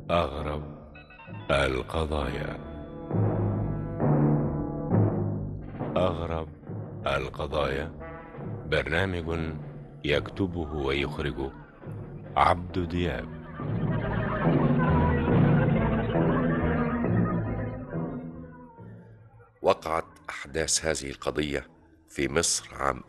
أغرب القضايا أغرب القضايا برنامج يكتبه ويخرجه عبد دياب وقعت أحداث هذه القضية في مصر عام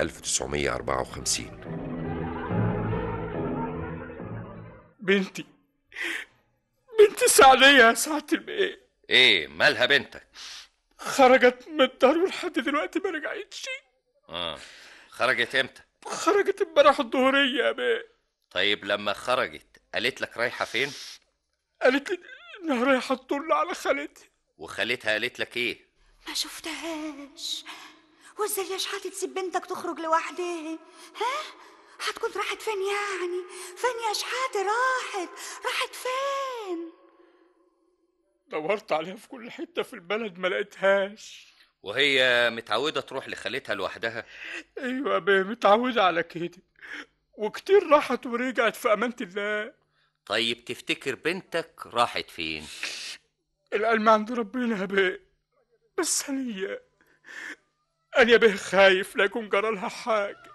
1954 بنتي بنتي سعدية يا سعادة البيه ايه مالها بنتك خرجت من الدار ولحد دلوقتي ما رجعتش اه خرجت امتى خرجت امبارح الظهرية يا بيه طيب لما خرجت قالت لك رايحه فين قالت لي انها رايحة تطل على خالتي وخالتها قالت لك ايه ما شفتهاش وازاي يا شحاتة تسيب بنتك تخرج لوحدها ها هتكون راحت فين يعني فين يا شحاتة راحت راحت فين دورت عليها في كل حتة في البلد ما لقيتهاش وهي متعوده تروح لخالتها لوحدها ايوه يا بيه متعودة على كده وكتير راحت ورجعت في امانة الله طيب تفتكر بنتك راحت فين العلم عند ربنا يا بيه بس هي انا يا بيه خايف لا يكون جرى لها حاجة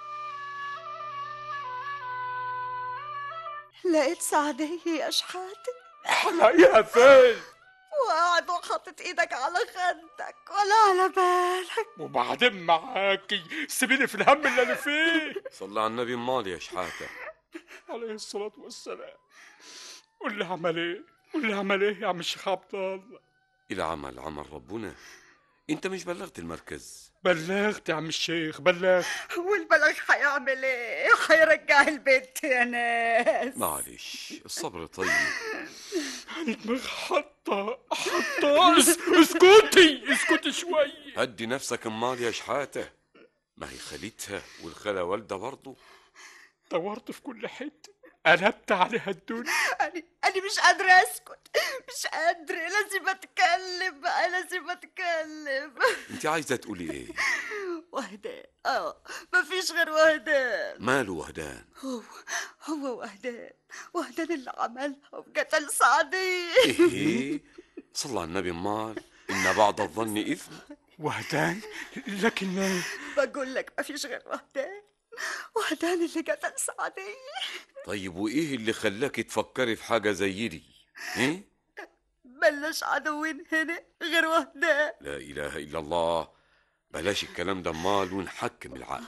لقيت سعدية يا شحاتة هلاقيها فين وقاعد وحاطط ايدك على خدك ولا على بالك وبعدين معاكي سيبيني في الهم اللي انا فيه صلى على النبي مال يا شحاتة عليه الصلاة والسلام قول لي عمل ايه قول لي عمل ايه يا عم الشيخ عبد الله إلى عمل عمل ربنا أنت مش بلغت المركز بلغت يا عم الشيخ بلغت والبلغ هيعمل ايه هيرجع البيت يا ناس معلش الصبر طيب انا دماغي حطة حطة اس- اسكتي اسكتي شوية هدي نفسك امال يا شحاتة ما هي خالتها والخالة والدة برضه دورت في كل حتة قلبت عليها الدنيا أنا أنا مش قادرة أسكت مش قادرة لازم أتكلم بقى لازم أتكلم أنت عايزة تقولي إيه وهدان اه مفيش غير وهدان ماله وهدان هو هو وهدان وهدان اللي عملها وقتل سعدية إيه صلى على النبي امال إن بعض الظن إثم وهدان لكن بقول لك مفيش غير وهدان وهدان اللي قتل سعدية طيب وإيه اللي خلاك تفكري في حاجة زي دي إيه بلاش عدوين هنا غير وهدان لا إله إلا الله بلاش الكلام ده امال ونحكم العقل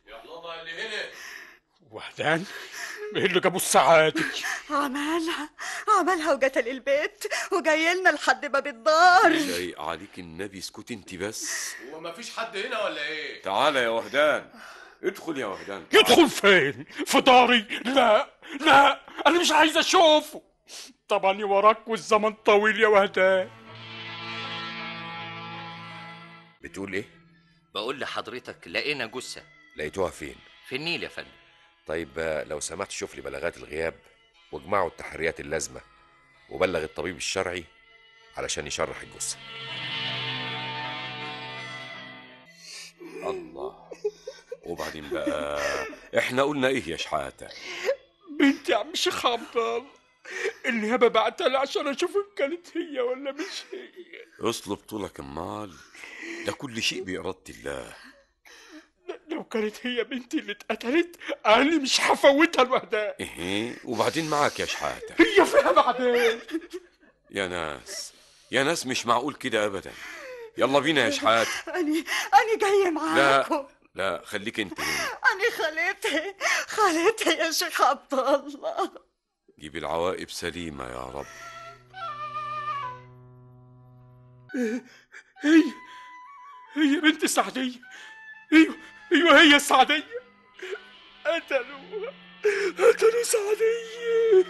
وهدان ايه اللي جابوا السعادة عملها عملها وقتل البيت وجاي لنا لحد باب الدار شيء عليك النبي اسكت انت بس هو مفيش حد هنا ولا ايه؟ تعال يا وهدان ادخل يا وهدان يدخل فين في داري لا لا انا مش عايز اشوفه طبعا وراك والزمن طويل يا وهدان بتقول إيه؟ بقول لحضرتك لقينا جثه لقيتوها فين؟ في النيل يا فندم طيب آه، لو سمحت شوف لي بلاغات الغياب واجمعوا التحريات اللازمة وبلغ الطبيب الشرعي علشان يشرح الجثة الله وبعدين بقى احنا قلنا ايه يا شحاتة بنتي يا عم الشيخ عبد الله النيابة بعتها لي عشان اشوف ان كانت هي ولا مش هي اصلب طولك امال ده كل شيء بإرادة الله لو كانت هي بنتي اللي اتقتلت انا مش هفوتها الوهدان ايه وبعدين معاك يا شحاتة هي فيها بعدين يا ناس يا ناس مش معقول كده ابدا يلا بينا يا شحاتة أنا أنا جاية معاكم لا لا خليك انت هنا أنا خالتها خالتها يا شيخ عبد الله جيب العواقب سليمة يا رب هي هي بنت سعدية ايوه ايوه هي السعدية قتلوا قتلوا سعدية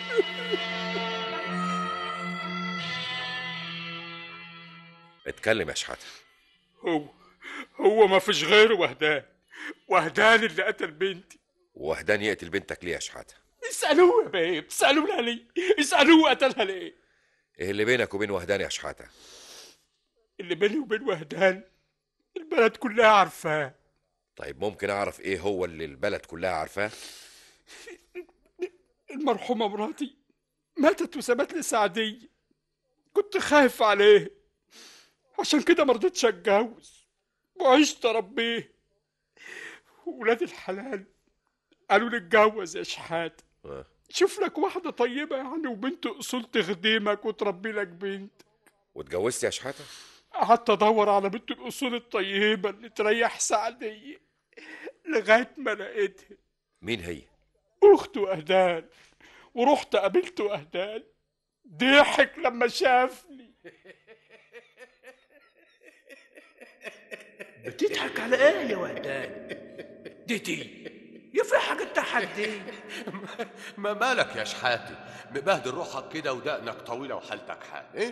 اتكلم يا شحاتة هو هو ما فيش غيره وهدان وهدان اللي قتل بنتي وهدان يقتل بنتك ليه يا شحاتة؟ اسألوه يا بيه اسألوه لها ليه اسألوه قتلها ليه ايه اللي بينك وبين وهدان يا شحاتة؟ اللي بيني وبين وهدان البلد كلها عارفاه طيب ممكن اعرف ايه هو اللي البلد كلها عارفاه؟ المرحومة مراتي ماتت وسابت لي سعدية كنت خايف عليه عشان كده مرضتش اتجوز وعشت اربيه ولاد الحلال قالوا لي اتجوز يا شحات آه. شوف لك واحدة طيبة يعني وبنت أصول تخدمك وتربي لك بنت واتجوزت يا شحاته قعدت أدور على بنت الأصول الطيبة اللي تريح سعدية لغاية ما لقيتها مين هي أخته أهدان ورحت قابلته أهدان ضحك لما شافني بتضحك على ايه يا وهدان دي دي يا في حاجة تحدي ما مالك يا شحاتي مبهدل روحك كده ودقنك طويلة وحالتك حال إيه؟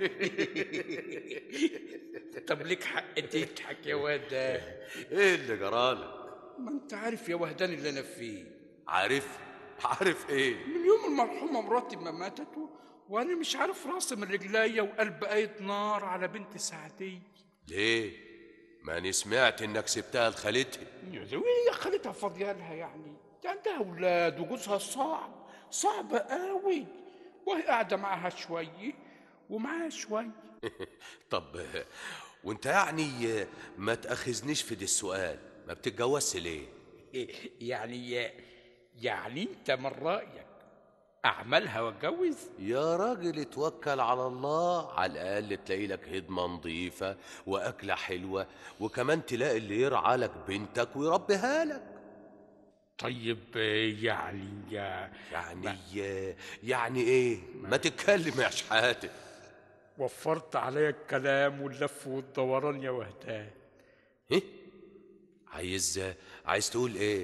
طب ليك حق تضحك يا وهدان ايه اللي جرالك ما انت عارف يا وهدان اللي انا فيه عارف عارف ايه من يوم المرحومة مراتي ما ماتت و- وانا مش عارف راسي من رجليا وقلب قايد نار على بنت سعدية ليه ما أنا سمعت انك سبتها لخالتها يا زوي هي خالتها فاضيه لها يعني دي عندها اولاد وجوزها صعب صعب قوي وهي قاعده معاها شويه ومعاها شويه طب آه، وانت يعني آه، ما تاخذنيش في دي السؤال ما بتتجوزش ليه يعني يعني انت من رايك اعملها واتجوز يا راجل اتوكل على الله على الاقل تلاقي لك هدمه نظيفه واكله حلوه وكمان تلاقي اللي يرعى لك بنتك ويربيها لك طيب يعني يا يعني يعني ايه ما تتكلم يا شحاته وفرت عليا الكلام واللف والدوران يا وهدان ايه عايز عايز تقول ايه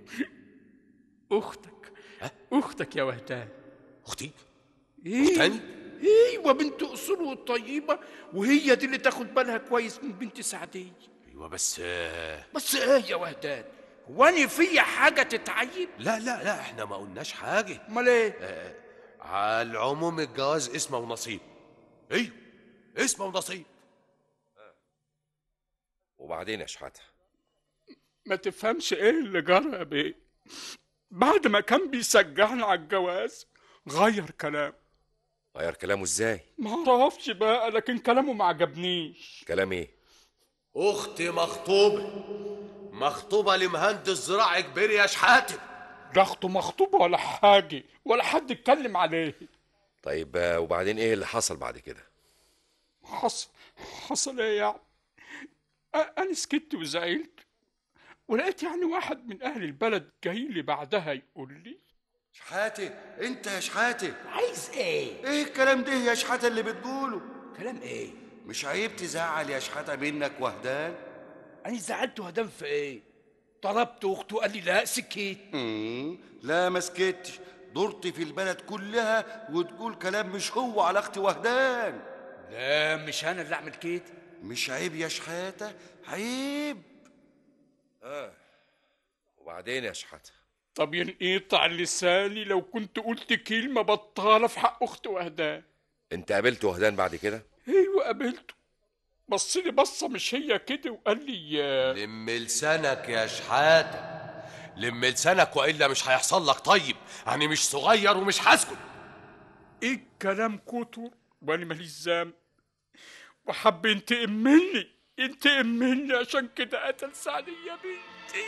اختك اختك يا وهدان اختي ايه تاني ايوه بنت اصول طيبه وهي دي اللي تاخد بالها كويس من بنت سعديه ايوه بس آه، بس ايه يا وهدان هو انا فيا حاجه تتعيب لا لا لا احنا ما قلناش حاجه امال ايه على العموم الجواز اسمه ونصيب ايوه اسمه ونصيب وبعدين يا شحاته ما تفهمش ايه اللي جرى يا بيه بعد ما كان بيشجعنا على الجواز غير كلام غير كلامه ازاي ما اعرفش بقى لكن كلامه ما عجبنيش كلام ايه اختي مخطوبه مخطوبه لمهندس زراعي كبير يا شحاته ده اخته مخطوبه ولا حاجه ولا حد اتكلم عليه طيب آه، وبعدين ايه اللي حصل بعد كده حصل حصل ايه يعني أ- انا سكت وزعلت ولقيت يعني واحد من اهل البلد جاي لي بعدها يقول لي شحاتة انت يا شحاتة عايز ايه ايه الكلام ده يا شحاتة اللي بتقوله كلام ايه مش عيب تزعل يا شحاتة منك وهدان انا زعلت وهدان في ايه طلبت اخته قال لي لا سكيت مم، لا ما سكتش دورت في البلد كلها وتقول كلام مش هو على اختي وهدان لا مش انا اللي اعمل كده مش عيب يا شحاتة عيب وبعدين يا شحاته طب ينقطع لساني لو كنت قلت كلمه بطاله في حق اخت وهدان انت قابلت وهدان بعد كده ايوه قابلته بص لي بصه مش هي كده وقال لي يا لم لسانك يا شحاته لم لسانك والا مش هيحصل لك طيب يعني مش صغير ومش هسكت ايه الكلام كتر وانا ماليش ذنب وحب ينتقم مني ينتقم مني عشان كده قتل سعدية بنتي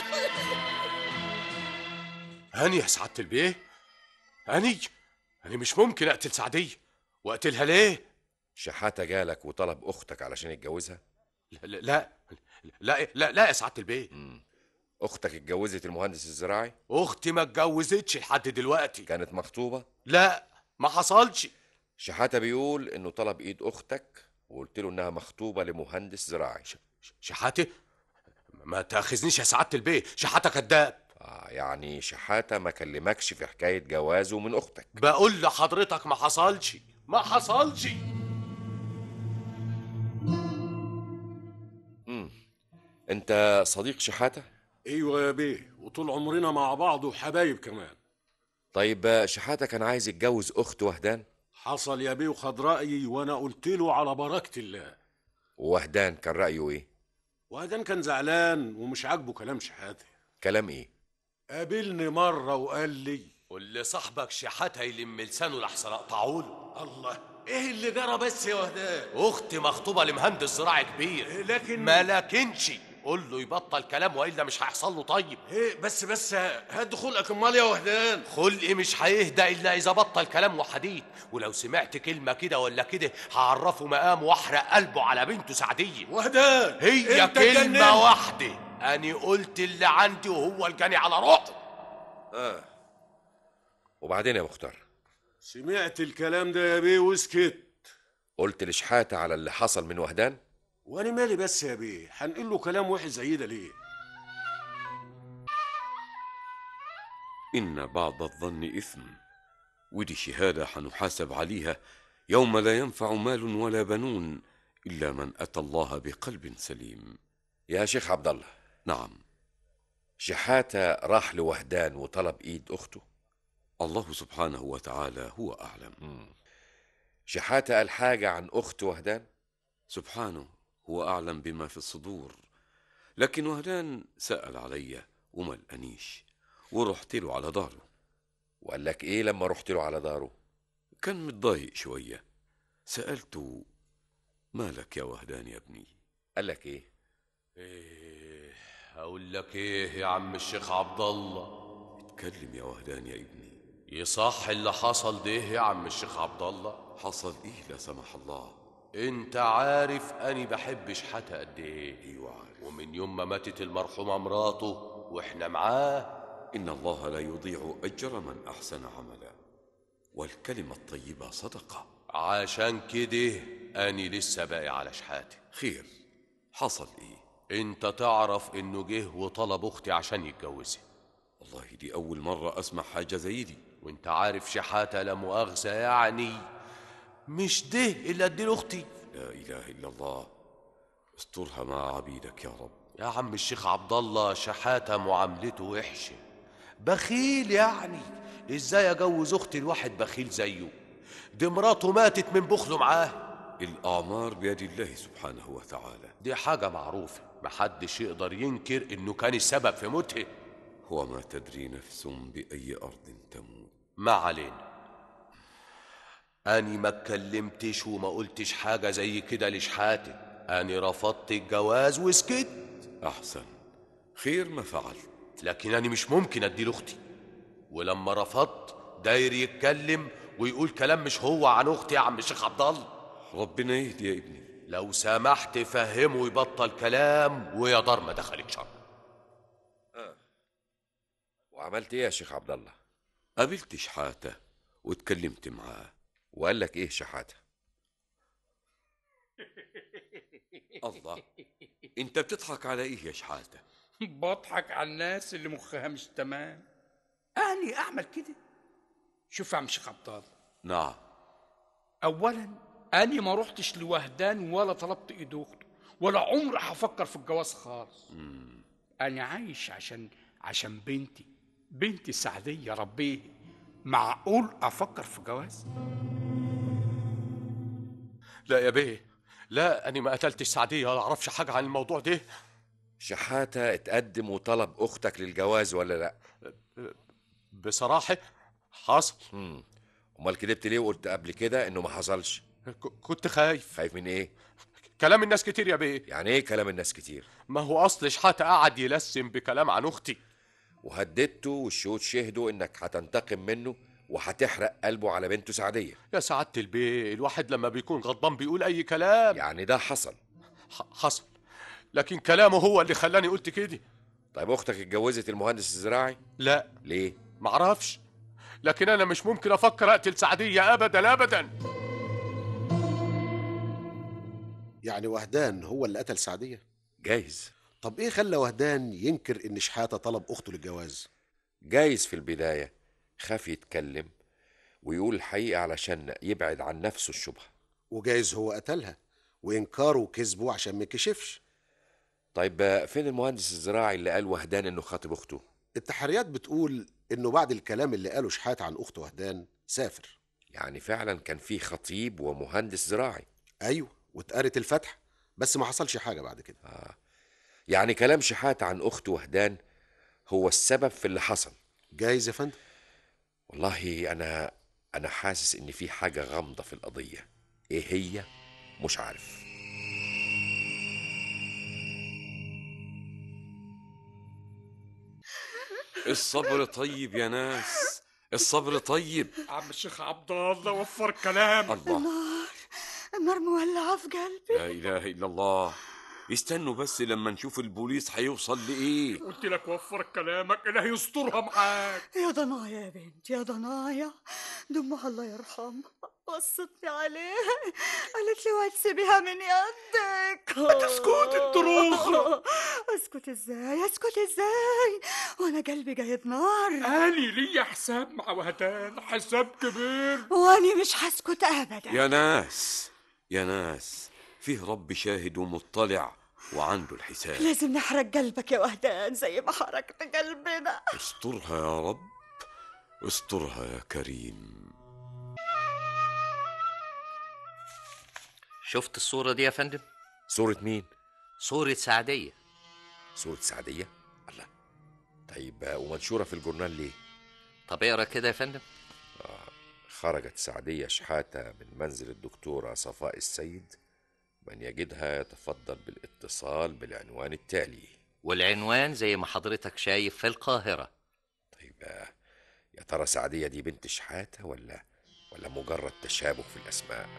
هاني يا سعاده البيه هاني انا مش ممكن اقتل سعديه واقتلها ليه شحاته جالك وطلب اختك علشان يتجوزها لا لا لا لا, لا يا سعاده البيه اختك اتجوزت المهندس الزراعي اختي ما اتجوزتش لحد دلوقتي كانت مخطوبه لا ما حصلش شحاته بيقول انه طلب ايد اختك وقلت له انها مخطوبه لمهندس زراعي ش- شحاته ما تاخذنيش يا سعاده البيه شحاته كذاب آه يعني شحاته ما كلمكش في حكايه جوازه من اختك بقول لحضرتك ما حصلش ما حصلش انت صديق شحاته ايوه يا بيه وطول عمرنا مع بعض وحبايب كمان طيب آه، شحاته كان عايز يتجوز اخت وهدان حصل يا بيه وخد رايي وانا قلت له على بركه الله ووهدان كان رايه ايه وهدان كان زعلان ومش عاجبه كلام شحاته كلام ايه قابلني مره وقال لي قول لصاحبك شحاتة يلم لسانه لحسن اقطعه له الله ايه اللي جرى بس يا وهدان اختي مخطوبه لمهندس زراعي كبير لكن ما لكنش قول له يبطل كلام والا مش هيحصل له طيب ايه بس بس هات خلقك امال يا وهدان خلقي مش هيهدى الا اذا بطل كلام وحديد ولو سمعت كلمه كده ولا كده هعرفه مقام واحرق قلبه على بنته سعديه وهدان هي انت كلمه اتجننت. واحده اني قلت اللي عندي وهو الجاني على روحه اه وبعدين يا مختار سمعت الكلام ده يا بيه وسكت قلت لشحاتة على اللي حصل من وهدان وانا مالي بس يا بيه هنقول له كلام وحش زي ده ليه إن بعض الظن إثم ودي شهادة حنحاسب عليها يوم لا ينفع مال ولا بنون إلا من أتى الله بقلب سليم يا شيخ عبد الله نعم شحاتة راح لوهدان وطلب ايد اخته الله سبحانه وتعالى هو أعلم شحاتة قال حاجة عن اخت وهدان سبحانه هو أعلم بما في الصدور لكن وهدان سأل علي وما لقانيش ورحت له على داره وقال لك ايه لما رحت له على داره كان متضايق شوية سألته مالك يا وهدان يا ابني قال لك ايه ايه اقول لك ايه يا عم الشيخ عبد الله اتكلم يا وهدان يا ابني يصح اللي حصل ده يا عم الشيخ عبد الله حصل ايه لا سمح الله انت عارف اني بحب شحاتة قد ايه ايوه عارف ومن يوم ما ماتت المرحومة مراته واحنا معاه إن الله لا يضيع أجر من أحسن عملا والكلمة الطيبة صدقة عشان كده اني لسه باقي على شحاتة خير حصل إيه انت تعرف انه جه وطلب اختي عشان يتجوزها والله دي أول مرة أسمع حاجة زي دي وانت عارف شحاتة لا مؤاخذة يعني مش ده اللي اديله اختي لا إله إلا الله استرها مع عبيدك يا رب يا عم الشيخ عبد الله شحاتة معاملته وحشة بخيل يعني ازاي اجوز اختي لواحد بخيل زيه دي مراته ماتت من بخله معاه الأعمار بيد الله سبحانه وتعالى دي حاجة معروفة محدش يقدر ينكر انه كان السبب في موتها وما تدري نفس بأي أرض تموت ما علينا أني ما اتكلمتش وما قلتش حاجة زي كده لشحاتة أني رفضت الجواز وسكت أحسن خير ما فعلت لكن أنا مش ممكن أدي أختي ولما رفضت داير يتكلم ويقول كلام مش هو عن أختي يا عم الشيخ عبد الله ربنا يهدي يا ابني لو سمحت فهمه يبطل كلام ويا دار ما دخلت شر وعملت ايه يا شيخ عبد الله قابلت شحاتة واتكلمت معاه وقال لك ايه شحاتة الله انت بتضحك على ايه يا شحاتة بضحك على الناس اللي مخها مش تمام أني أعمل كده شوف يا عم شيخ عبد الله نعم أولا أني ما رحتش لوهدان ولا طلبت إيد أخته ولا عمري هفكر في الجواز خالص أنا عايش عشان عشان بنتي بنتي سعدية ربيه معقول أفكر في جواز؟ لا يا بيه لا أنا ما قتلتش سعدية ولا أعرفش حاجة عن الموضوع ده شحاتة اتقدم وطلب اختك للجواز ولا لا بصراحة حصل مم. امال كدبت ليه وقلت قبل كده انه ما حصلش ك- كنت خايف خايف من ايه كلام الناس كتير يا بيه يعني ايه كلام الناس كتير ما هو أصل شحاتة قعد يلسم بكلام عن أختي وهددته والشهود شهدوا انك هتنتقم منه وهتحرق قلبه على بنته سعدية يا سعادة البيه الواحد لما بيكون غضبان بيقول أي كلام يعني ده حصل ح- حصل لكن كلامه هو اللي خلاني قلت كده طيب اختك اتجوزت المهندس الزراعي لا ليه معرفش لكن أنا مش ممكن أفكر أقتل سعدية أبدا أبدا يعني وهدان هو اللي قتل سعدية جايز طب ايه خلى وهدان ينكر ان شحاتة طلب اخته للجواز جايز في البداية خاف يتكلم ويقول الحقيقة علشان يبعد عن نفسه الشبهة وجايز هو قتلها وانكاره وكذبه عشان ما يكشفش طيب آه، فين المهندس الزراعي اللي قال وهدان انه خاطب اخته التحريات بتقول انه بعد الكلام اللي قاله شحاتة عن اخته وهدان سافر يعني فعلا كان في خطيب ومهندس زراعي ايوه واتقرت الفتح بس ما حصلش حاجة بعد كده آه. يعني كلام شحات عن اخته وهدان هو السبب في اللي حصل جايز يا فندم والله انا انا حاسس ان في حاجه غامضه في القضيه ايه هي مش عارف الصبر طيب يا ناس الصبر طيب عم الشيخ عبد الله وفر كلام الله النار النار مولعة في قلبي لا اله الا الله استنوا بس لما نشوف البوليس هيوصل لايه قلت لك وفر كلامك إله يسترها معاك يا ضنايا يا بنت يا ضنايا دمها الله يرحمها وصتني عليها قالت لي اوعي تسيبيها من يدك اسكت انت روخة. اسكت ازاي اسكت ازاي وانا قلبي جايب نار أني ليا حساب مع وهدان حساب كبير واني مش هسكت ابدا يا ناس يا ناس فيه رب شاهد ومطلع وعنده الحساب لازم نحرق قلبك يا وهدان زي ما حرقت قلبنا استرها يا رب استرها يا كريم شفت الصورة دي يا فندم؟ صورة مين؟ صورة سعدية صورة سعدية؟ الله طيب آه، ومنشورة في الجورنال ليه؟ طب اقرا كده يا فندم خرجت سعدية شحاتة من منزل الدكتورة صفاء السيد من يجدها يتفضل بالاتصال بالعنوان التالي والعنوان زي ما حضرتك شايف في القاهرة طيب آه، يا ترى سعدية دي بنت شحاتة ولا ولا مجرد تشابه في الأسماء؟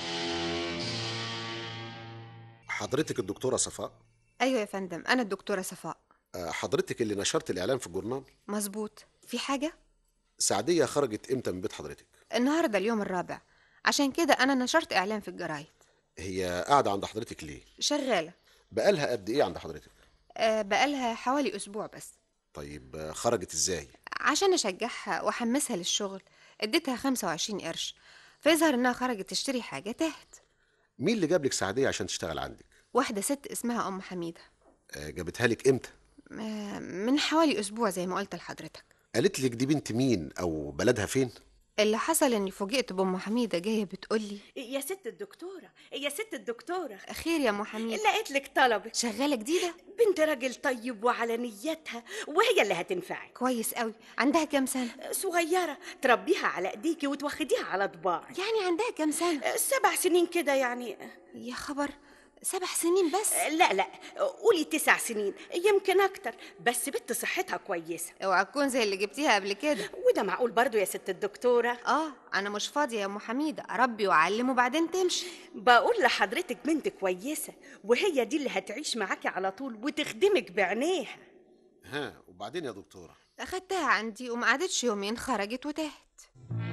حضرتك الدكتورة صفاء ايوه يا فندم انا الدكتوره صفاء آه، حضرتك اللي نشرت الإعلان في الجورنال مظبوط في حاجه سعدية خرجت إمتى من بيت حضرتك النهارده اليوم الرابع عشان كده انا نشرت اعلان في الجرايد هي قاعدة عند حضرتك ليه شغاله بقالها قد إيه عند حضرتك أه بقالها حوالي اسبوع بس طيب آه، خرجت إزاي عشان اشجعها واحمسها للشغل اديتها 25 قرش فيظهر انها خرجت تشتري حاجه تاهت مين اللي جاب لك سعدية عشان تشتغل عندك واحده ست اسمها ام حميده آه، جابتها لك إمتى أه من حوالي اسبوع زي ما قلت لحضرتك قالت لك دي بنت مين أو بلدها فين اللي حصل اني فوجئت بام حميده جايه بتقولي يا ست الدكتورة يا ست الدكتورة خير يا ام حميده لقيت لك طلبك شغاله جديده بنت راجل طيب وعلى نيتها وهي اللي هتنفعك كويس قوي عندها كام سنه صغيرة تربيها على ايديكي وتوخديها على طباع يعني عندها كام سنه سبع سنين كده يعني يا خبر سبع سنين بس لا لا قولي تسع سنين يمكن اكتر بس بنت صحتها كويسة اوعى تكون زي اللي جبتيها قبل كده وده معقول برضو يا ست الدكتورة اه انا مش فاضيه يا ام حميده اربي واعلم وبعدين تمشي بقول لحضرتك بنت كويسة وهي دي اللي هتعيش معاكي على طول وتخدمك بعينيها ها وبعدين يا دكتورة اخدتها عندي وما قعدتش يومين خرجت وتاهت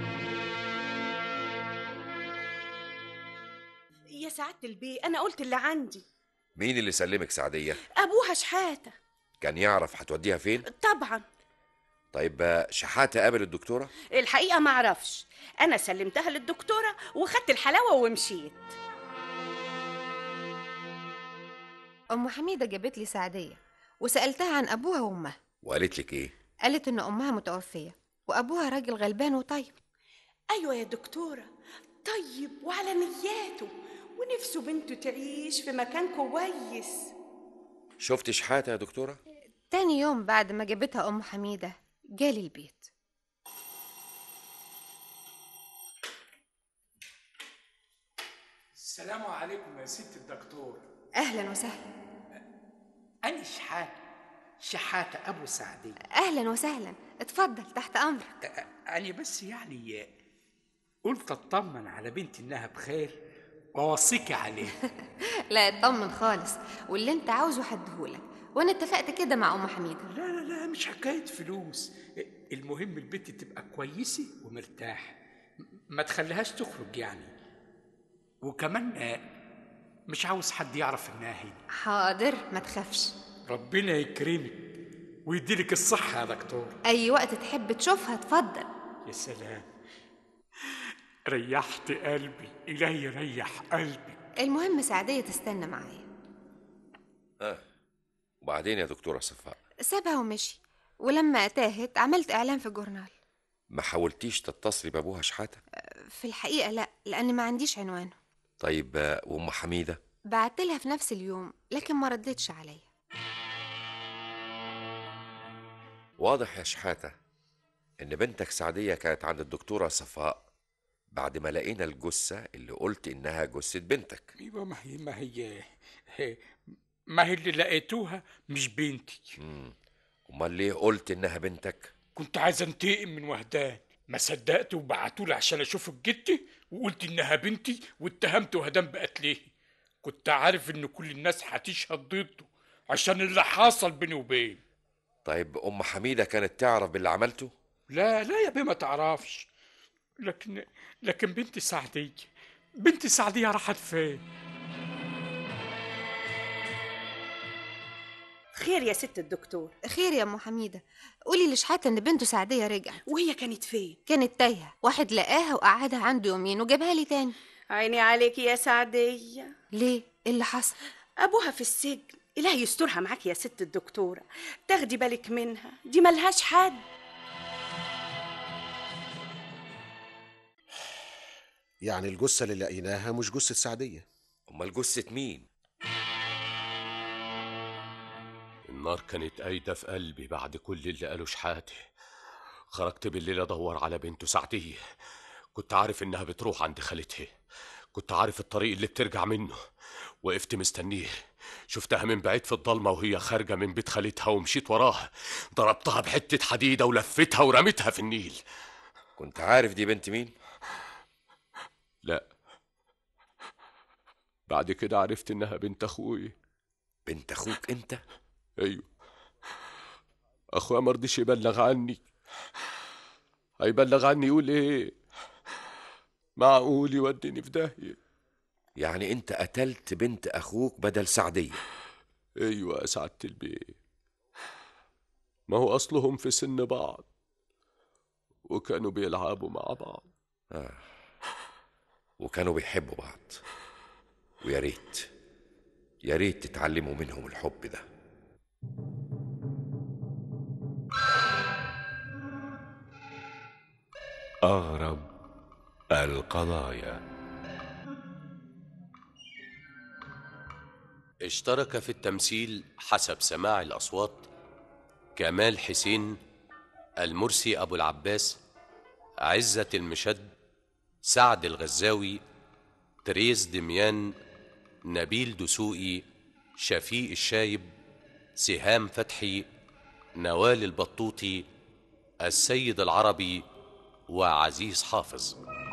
يا سعادة البيه أنا قلت اللي عندي مين اللي سلمك سعدية؟ أبوها شحاتة كان يعرف هتوديها فين؟ طبعا طيب آه، شحاتة قابل الدكتورة؟ الحقيقة ما أعرفش أنا سلمتها للدكتورة وخدت الحلاوة ومشيت ام حميده جابت لي سعديه وسالتها عن ابوها وامها وقالت لك إيه؟ قالت ان امها متوفيه وابوها راجل غلبان وطيب أيوة يا دكتورة طيب وعلى نياته ونفسه بنته تعيش في مكان كويس شفت شحاتة يا دكتورة؟ تاني يوم بعد ما جابتها ام حميده جالي البيت السلام عليكم يا ست الدكتور اهلا وسهلا أنا شحات شحاتة أبو سعدي اهلا وسهلا اتفضل تحت امرك أنا بس يعني قلت أطمن على بنتي إنها بخير وأوصيكي عليها لا اطمن خالص واللي انت عاوزه هديهولك وانا اتفقت كده مع ام حميده لا لا لا مش حكاية فلوس المهم البنت تبقى كويسة ومرتاحة ما تخليهاش تخرج يعني وكمان آه، مش عاوز حد يعرف إنها هنا حاضر ما تخافش ربنا يكرمك ويديلك الصحة يا دكتور اي وقت تحب تشوفها اتفضل يا سلام ريحت قلبي إلهي يريح قلبي المهم سعديه تستنى معايا آه وبعدين يا دكتورة صفاء سابها ومشي ولما تاهت عملت اعلان في الجورنال ما حاولتيش تتصلي بأبوها شحاتة؟ في الحقيقه لا لان ما عنديش عنوانه طيب آه، وأم حميدة؟ بعت لها في نفس اليوم لكن ما ردتش عليا واضح يا شحاتة إن بنتك سعدية كانت عند الدكتورة صفاء بعد ما لقينا الجثة اللي قلت إنها جثة بنتك ايوه ما هي ما هي هي- ما هي اللي لقيتوها مش بنتي أمال ليه قلت إنها بنتك؟ كنت عايز انتقم من وهدان ما صدقت وبعتولي عشان اشوف جدتي وقلت انها بنتي واتهمت وهدان بقتليه كنت عارف ان كل الناس هتشهد ضده عشان اللي حصل بيني وبين طيب أم حميدة كانت تعرف باللي عملته؟ لا لا يا بيه ما تعرفش لكن لكن بنتي سعدية بنتي سعدية راحت فين خير يا ست الدكتور خير يا ام حميده قولي لشحاته ان بنته سعديه رجعت وهي كانت فين كانت تايهه واحد لقاها وقعدها عنده يومين وجابها لي تاني عيني عليك يا سعدية ليه ايه اللي حصل أبوها في السجن إله يسترها معاك يا ست الدكتورة تاخدي بالك منها دي ملهاش حد يعني الجثة اللي لقيناها مش جثة سعدية أمال جثة مين؟ النار كانت قايدة في قلبي بعد كل اللي قاله شحاتي خرجت بالليل أدور على بنته سعدية كنت عارف إنها بتروح عند خالتها كنت عارف الطريق اللي بترجع منه وقفت مستنيه شفتها من بعيد في الضلمة وهي خارجة من بيت خالتها ومشيت وراها ضربتها بحتة حديدة ولفتها ورميتها في النيل كنت عارف دي بنت مين؟ لا بعد كده عرفت إنها بنت أخوي بنت أخوك أنت؟ أيوه أخويا مرضيش يبلغ عني هيبلغ عني يقول إيه معقول يوديني في داهية يعني أنت قتلت بنت أخوك بدل سعدية أيوة يا سعادة البيه ما هو أصلهم في سن بعض وكانوا بيلعبوا مع بعض آه. وكانوا بيحبوا بعض ويا ريت يا ريت تتعلموا منهم الحب ده أغرب القضايا اشترك في التمثيل حسب سماع الأصوات كمال حسين المرسي أبو العباس عزة المشد سعد الغزاوي تريز دميان نبيل دسوقي شفيق الشايب سهام فتحي نوال البطوطي السيد العربي وعزيز حافظ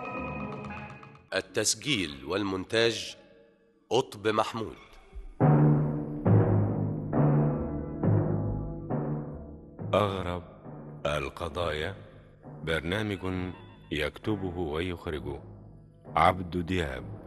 التسجيل والمونتاج قطب محمود أغرب القضايا برنامج يكتبه ويخرجه عبد دياب